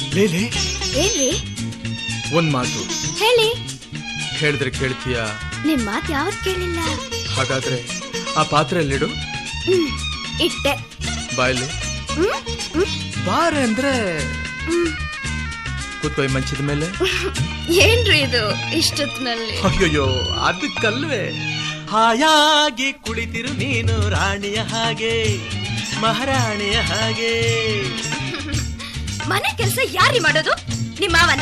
ಲೇಲೆ ಏನ್ರಿ ಒಂದ್ ಮಾತು ಹೇಳಿ ಹೇಳಿದ್ರೆ ಕೇಳ್ತೀಯಾ ನಿಮ್ ಮಾತ್ ಯಾವತ್ ಕೇಳಿಲ್ಲ ಹಾಗಾದ್ರೆ ಆ ಪಾತ್ರೆಯಲ್ಲಿಡು ಹ್ಮ್ ಇಟ್ಟೆ ಬಾಯಲ್ಲಿ ಹ್ಮ್ ಹ್ಮ್ ಬಾರೆ ಅಂದ್ರೆ ಹ್ಮ್. ಕೂತ್ಕೊಯ್ ಮಂಚದ ಮೇಲೆ ಏನ್ರಿ ಇದು ಇಷ್ಟೊತ್ತಿನಲ್ಲಿ ಅಯ್ಯೋಯ್ಯೋ ಅದಕ್ಕಲ್ವೇ ಹಾಯಾಗಿ ಕುಳಿತಿರು ನೀನು ರಾಣಿಯ ಹಾಗೆ ಮಹಾರಾಣಿಯ ಹಾಗೆ ಮನೆ ಕೆಲ್ಸ ಯಾರಿ ಮಾಡೋದು ನಿಮ್ಮ ಮಾವನ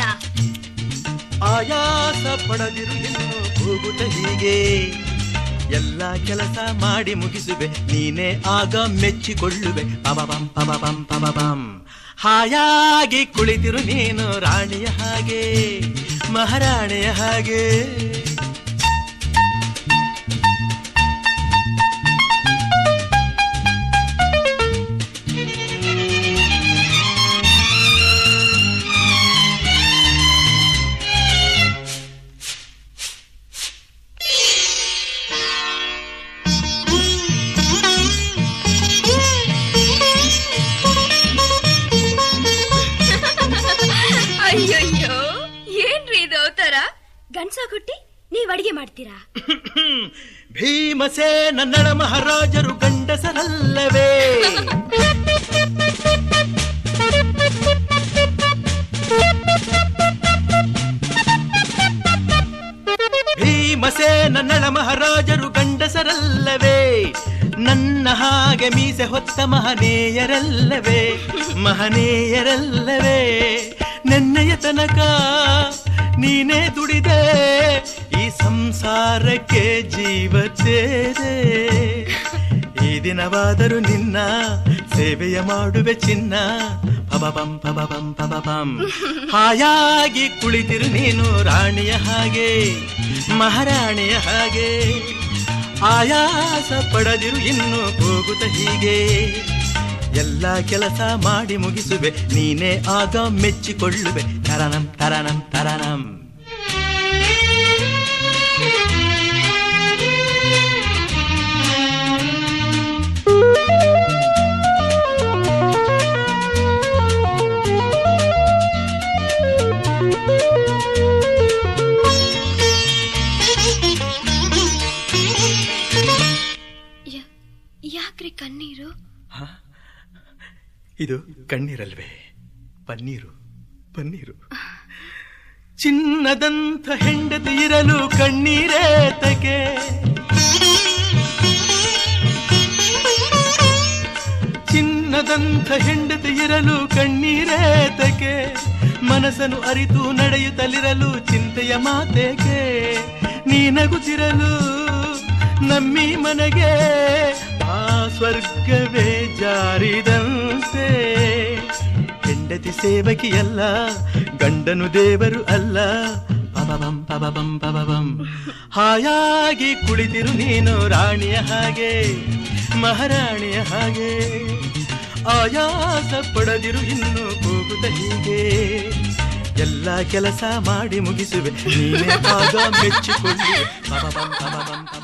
ಆಯಾಸ ಪಡದಿರು ಇನ್ನು ಹೋಗುತ್ತ ಹೀಗೆ ಎಲ್ಲ ಕೆಲಸ ಮಾಡಿ ಮುಗಿಸುವೆ ನೀನೇ ಆಗ ಮೆಚ್ಚಿಕೊಳ್ಳುವೆ ಪಬಬಂ ಪಬಬಂ ಪಬಬಂ ಹಾಯಾಗಿ ಕುಳಿತಿರು ನೀನು ರಾಣಿಯ ಹಾಗೆ ಮಹಾರಾಣಿಯ ಹಾಗೆ ಅಯ್ಯಯ್ಯೋ ಏನ್ರಿ ಇದು ಅವತಾರ ಗಂಡ್ಸ ಹುಟ್ಟಿ ನೀವ್ ಅಡಿಗೆ ಮಾಡ್ತೀರಾ ಭೀಮಸೇ ನನ್ನಳ ಮಹಾರಾಜರು ಗಂಡಸರಲ್ಲವೇ ಭೀಮಸೇ ನನ್ನಳ ಮಹಾರಾಜರು ಗಂಡಸರಲ್ಲವೇ ನನ್ನ ಹಾಗೆ ಮೀಸೆ ಹೊತ್ತ ಮಹನೀಯರಲ್ಲವೇ ಮಹನೀಯರಲ್ಲವೇ ನೆನ್ನೆಯ ತನಕ ನೀನೇ ದುಡಿದೆ ಈ ಸಂಸಾರಕ್ಕೆ ಜೀವ ಸೇದೆ ಈ ದಿನವಾದರೂ ನಿನ್ನ ಸೇವೆಯ ಮಾಡುವೆ ಚಿನ್ನ ಪಬಬಂ ಪಬಬಂ ಪಬಬಂ ಹಾಯಾಗಿ ಕುಳಿತಿರು ನೀನು ರಾಣಿಯ ಹಾಗೆ ಮಹಾರಾಣಿಯ ಹಾಗೆ ಆಯಾಸ ಪಡದಿರು ಇನ್ನು ಹೋಗುತ್ತ ಹೀಗೆ ಎಲ್ಲ ಕೆಲಸ ಮಾಡಿ ಮುಗಿಸುವೆ ನೀನೇ ಆಗ ಮೆಚ್ಚಿಕೊಳ್ಳುವೆ ತರನಂ ತರನಂ ತರನಂ ಯ- ಯಾಕ್ರಿ ಕಣ್ಣೀರು ಇದು ಕಣ್ಣೀರಲ್ವೇ ಪನ್ನೀರು ಪನ್ನೀರು ಚಿನ್ನದಂಥ ಹೆಂಡತಿ ಇರಲು ಕಣ್ಣೀರೇ ತಗೆ ಚಿನ್ನದಂಥ ಹೆಂಡತಿ ಇರಲು ಕಣ್ಣೀರೇ ತಗೆ ಮನಸ್ಸನ್ನು ಅರಿತು ನಡೆಯುತ್ತಲಿರಲು ಚಿಂತೆಯ ಮಾತೆಗೆ ನೀನಗುತ್ತಿರಲು ನಮ್ಮಿ ಮನೆಗೆ ಆ ಸ್ವರ್ಗವೇ ಜಾರಿದಂತೆ ಹೆಂಡತಿ ಸೇವಕಿಯಲ್ಲ ಗಂಡನು ದೇವರು ಅಲ್ಲ ಪಬಬಂ ಪಬಬಂ ಪಬಬಂ ಹಾಯಾಗಿ ಕುಳಿತಿರು ನೀನು ರಾಣಿಯ ಹಾಗೆ ಮಹಾರಾಣಿಯ ಹಾಗೆ ಆಯಾಸ ಪಡದಿರು ಇನ್ನು ಹೋಗುತ್ತ ಹೀಗೆ ಎಲ್ಲ ಕೆಲಸ ಮಾಡಿ ಮುಗಿಸುವೆ ನೀನೇ ಆಗ ಮೆಚ್ಚಿಕೊಳ್ಳಿ ಪಬಬಂ ಪಬಬಂ ಪಬಬಂ.